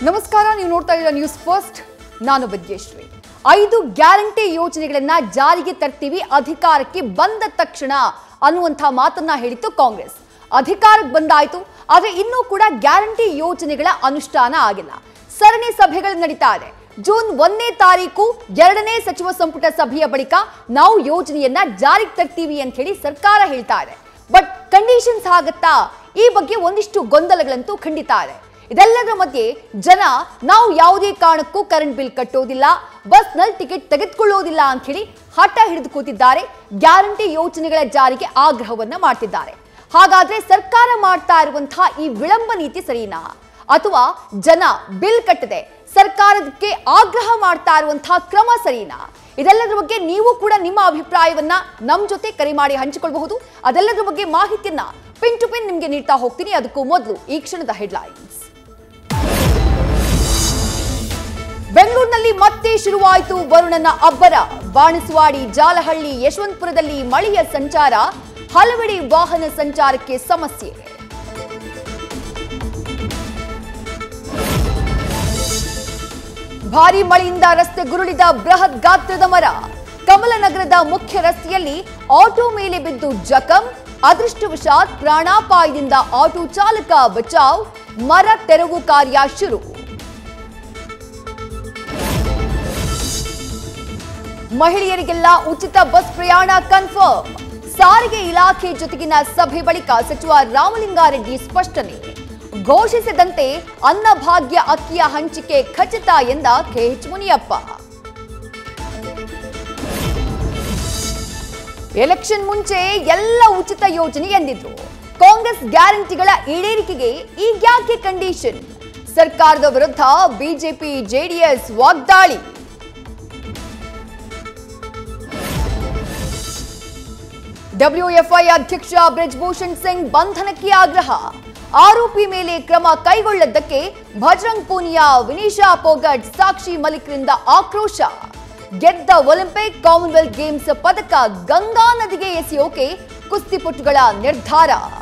ನಮಸ್ಕಾರ ನೀವು ನೋಡ್ತಾ ಇದ್ದೀರಾ ನ್ಯೂಸ್ ಫಸ್ಟ್ ನಾನು ವಿದ್ಯಶ್ರೀ ಐದು ಗ್ಯಾರಂಟಿ ಯೋಜನೆಗಳನ್ನ ಜಾರಿಗೆ ತರ್ತೀವಿ ಅಧಿಕಾರಕ್ಕೆ ಬಂದ ತಕ್ಷಣ ಅನ್ನುವಂಥ ಮಾತನ್ನ ಹೇಳಿತ್ತು ಕಾಂಗ್ರೆಸ್ ಅಧಿಕಾರಕ್ಕೆ ಬಂದಾಯ್ತು ಆದ್ರೆ ಇನ್ನೂ ಕೂಡ ಗ್ಯಾರಂಟಿ ಯೋಜನೆಗಳ ಅನುಷ್ಠಾನ ಆಗಿಲ್ಲ ಸರಣಿ ಸಭೆಗಳು ನಡೀತಾ ಇದೆ ಜೂನ್ ಒಂದನೇ ತಾರೀಕು ಎರಡನೇ ಸಚಿವ ಸಂಪುಟ ಸಭೆಯ ಬಳಿಕ ನಾವು ಯೋಜನೆಯನ್ನ ಜಾರಿಗೆ ತರ್ತೀವಿ ಅಂತ ಹೇಳಿ ಸರ್ಕಾರ ಹೇಳ್ತಾ ಇದೆ ಬಟ್ ಕಂಡೀಷನ್ಸ್ ಆಗತ್ತಾ ಈ ಬಗ್ಗೆ ಒಂದಿಷ್ಟು ಗೊಂದಲಗಳಂತೂ ಖಂಡಿತ ಇದೆ ಇದೆಲ್ಲದರ ಮಧ್ಯೆ ಜನ ನಾವು ಯಾವುದೇ ಕಾರಣಕ್ಕೂ ಕರೆಂಟ್ ಬಿಲ್ ಕಟ್ಟೋದಿಲ್ಲ ಬಸ್ನಲ್ಲಿ ಟಿಕೆಟ್ ತೆಗೆದುಕೊಳ್ಳೋದಿಲ್ಲ ಅಂತ ಹೇಳಿ ಹಠ ಹಿಡಿದು ಕೂತಿದ್ದಾರೆ ಗ್ಯಾರಂಟಿ ಯೋಜನೆಗಳ ಜಾರಿಗೆ ಆಗ್ರಹವನ್ನ ಮಾಡ್ತಿದ್ದಾರೆ ಹಾಗಾದ್ರೆ ಸರ್ಕಾರ ಮಾಡ್ತಾ ಇರುವಂತಹ ಈ ವಿಳಂಬ ನೀತಿ ಸರಿನಾ ಅಥವಾ ಜನ ಬಿಲ್ ಕಟ್ಟದೆ ಸರ್ಕಾರಕ್ಕೆ ಆಗ್ರಹ ಮಾಡ್ತಾ ಇರುವಂತಹ ಕ್ರಮ ಸರಿನಾ ಇದೆಲ್ಲದರ ಬಗ್ಗೆ ನೀವು ಕೂಡ ನಿಮ್ಮ ಅಭಿಪ್ರಾಯವನ್ನ ನಮ್ಮ ಜೊತೆ ಕರೆ ಮಾಡಿ ಹಂಚಿಕೊಳ್ಳಬಹುದು ಅದೆಲ್ಲದರ ಬಗ್ಗೆ ಮಾಹಿತಿಯನ್ನ ಪಿನ್ ಟು ಪಿನ್ ನಿಮ್ಗೆ ನೀಡ್ತಾ ಹೋಗ್ತೀನಿ ಅದಕ್ಕೂ ಮೊದಲು ಈ ಕ್ಷಣದ ಹೆಡ್ಲೈನ್ಸ್ ಬೆಂಗಳೂರಿನಲ್ಲಿ ಮತ್ತೆ ಶುರುವಾಯಿತು ವರುಣನ ಅಬ್ಬರ ಬಾಣಸ್ವಾಡಿ ಜಾಲಹಳ್ಳಿ ಯಶವಂತಪುರದಲ್ಲಿ ಮಳೆಯ ಸಂಚಾರ ಹಲವೆಡೆ ವಾಹನ ಸಂಚಾರಕ್ಕೆ ಸಮಸ್ಯೆ ಭಾರಿ ಮಳೆಯಿಂದ ರಸ್ತೆ ಗುರುಳಿದ ಬೃಹತ್ ಗಾತ್ರದ ಮರ ಕಮಲನಗರದ ಮುಖ್ಯ ರಸ್ತೆಯಲ್ಲಿ ಆಟೋ ಮೇಲೆ ಬಿದ್ದು ಜಖಂ ಅದೃಷ್ಟವಶಾತ್ ಪ್ರಾಣಾಪಾಯದಿಂದ ಆಟೋ ಚಾಲಕ ಬಚಾವ್ ಮರ ತೆರವು ಕಾರ್ಯ ಶುರು ಮಹಿಳೆಯರಿಗೆಲ್ಲ ಉಚಿತ ಬಸ್ ಪ್ರಯಾಣ ಕನ್ಫರ್ಮ್ ಸಾರಿಗೆ ಇಲಾಖೆ ಜೊತೆಗಿನ ಸಭೆ ಬಳಿಕ ಸಚಿವ ರಾಮಲಿಂಗಾರೆಡ್ಡಿ ಸ್ಪಷ್ಟನೆ ಘೋಷಿಸಿದಂತೆ ಅನ್ನಭಾಗ್ಯ ಅಕ್ಕಿಯ ಹಂಚಿಕೆ ಖಚಿತ ಎಂದ ಕೆಎಚ್ ಮುನಿಯಪ್ಪ ಎಲೆಕ್ಷನ್ ಮುಂಚೆ ಎಲ್ಲ ಉಚಿತ ಯೋಜನೆ ಎಂದಿದ್ರು ಕಾಂಗ್ರೆಸ್ ಗ್ಯಾರಂಟಿಗಳ ಈಡೇರಿಕೆಗೆ ಈಗ್ಯಾಕೆ ಕಂಡೀಷನ್ ಸರ್ಕಾರದ ವಿರುದ್ಧ ಬಿಜೆಪಿ ಜೆಡಿಎಸ್ ವಾಗ್ದಾಳಿ ಡಬ್ಲ್ಯೂಎಫ್ಐ ಅಧ್ಯಕ್ಷ ಬ್ರಿಜ್ಭೂಷಣ್ ಸಿಂಗ್ ಬಂಧನಕ್ಕೆ ಆಗ್ರಹ ಆರೋಪಿ ಮೇಲೆ ಕ್ರಮ ಕೈಗೊಳ್ಳದ್ದಕ್ಕೆ ಭಜರಂಗ್ ಪೂನಿಯಾ ವಿನಿಶಾ ಪೋಗಟ್ ಸಾಕ್ಷಿ ಮಲಿಕ್ರಿಂದ ಆಕ್ರೋಶ ಗೆದ್ದ ಒಲಿಂಪಿಕ್ ಕಾಮನ್ವೆಲ್ತ್ ಗೇಮ್ಸ್ ಪದಕ ಗಂಗಾ ನದಿಗೆ ಎಸೆಯೋಕೆ ಕುಸ್ತಿಪಟುಗಳ ನಿರ್ಧಾರ